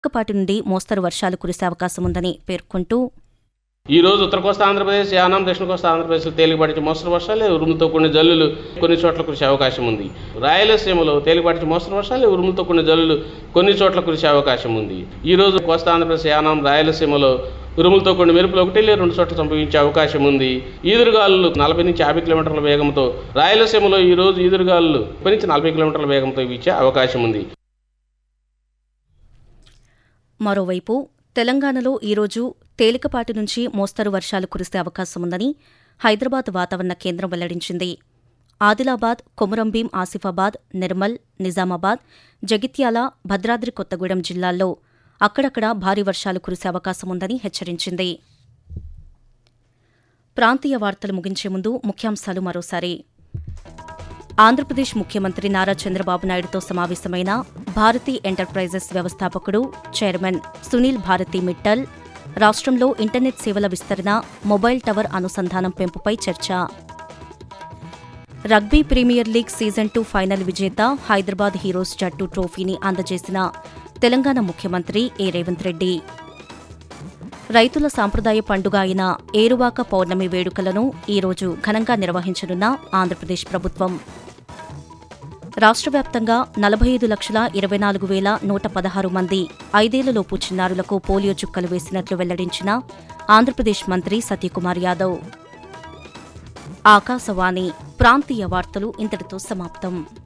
తేలికపాటి నుండి మోస్తరు వర్షాలు కురిసే అవకాశం ఉందని పేర్కొంటూ ఈ రోజు ఉత్తర కోస్తా ఆంధ్రప్రదేశ్ యానాం దక్షిణ కోస్తా ఆంధ్రప్రదేశ్ తేలికపాటి మోస్తరు వర్షాలు ఉరుములతో కొన్ని జల్లులు కొన్ని చోట్ల కురిసే అవకాశం ఉంది రాయలసీమలో తేలికపాటి మోస్తరు వర్షాలు ఉరుములతో కొన్ని జల్లులు కొన్ని చోట్ల కురిసే అవకాశం ఉంది ఈ రోజు కోస్తా ఆంధ్రప్రదేశ్ యానాం రాయలసీమలో ఉరుములతో కొన్ని మెరుపులు ఒకటి లేదా రెండు చోట్ల సంభవించే అవకాశం ఉంది ఈదురుగాలు నలభై నుంచి యాభై కిలోమీటర్ల వేగంతో రాయలసీమలో ఈ రోజు ఈదురుగాలు ముప్పై నుంచి నలభై కిలోమీటర్ల వేగంతో వీచే అవకాశం ఉంది మరోవైపు తెలంగాణలో ఈరోజు తేలికపాటి నుంచి మోస్తరు వర్షాలు కురిసే అవకాశం ఉందని హైదరాబాద్ వాతావరణ కేంద్రం వెల్లడించింది ఆదిలాబాద్ కొమురంభీం ఆసిఫాబాద్ నిర్మల్ నిజామాబాద్ జగిత్యాల భద్రాద్రి కొత్తగూడెం జిల్లాల్లో అక్కడక్కడ భారీ వర్షాలు కురిసే అవకాశం ఉందని హెచ్చరించింది ప్రాంతీయ వార్తలు ముగించే ముందు ముఖ్యాంశాలు మరోసారి ఆంధ్రప్రదేశ్ ముఖ్యమంత్రి నారా చంద్రబాబు నాయుడుతో సమావేశమైన భారతీ ఎంటర్ప్రైజెస్ వ్యవస్థాపకుడు చైర్మన్ సునీల్ భారతి మిట్టల్ రాష్ట్రంలో ఇంటర్నెట్ సేవల విస్తరణ మొబైల్ టవర్ అనుసంధానం పెంపుపై చర్చ rugby premier league season two final విజేత హైదరాబాద్ హీరోస్ జట్టు ట్రోఫీని అందజేసిన తెలంగాణ ముఖ్యమంత్రి ఏ రేవంత్ రెడ్డి రైతుల సాంప్రదాయ పండుగ అయిన ఏరువాక పౌర్ణమి వేడుకలను ఈరోజు ఘనంగా నిర్వహించనున్న ఆంధ్రప్రదేశ్ ప్రభుత్వం రాష్ట్ర వ్యాప్తంగా నలభై ఐదు లక్షల ఇరవై నాలుగు వేల నూట పదహారు మంది ఐదేళ్లలోపు చిన్నారులకు పోలియో చుక్కలు వేసినట్లు వెల్లడించిన ఆంధ్రప్రదేశ్ మంత్రి సత్యకుమార్ యాదవ్ ఆకాశవాణి ప్రాంతీయ వార్తలు ఇంతటితో సమాప్తం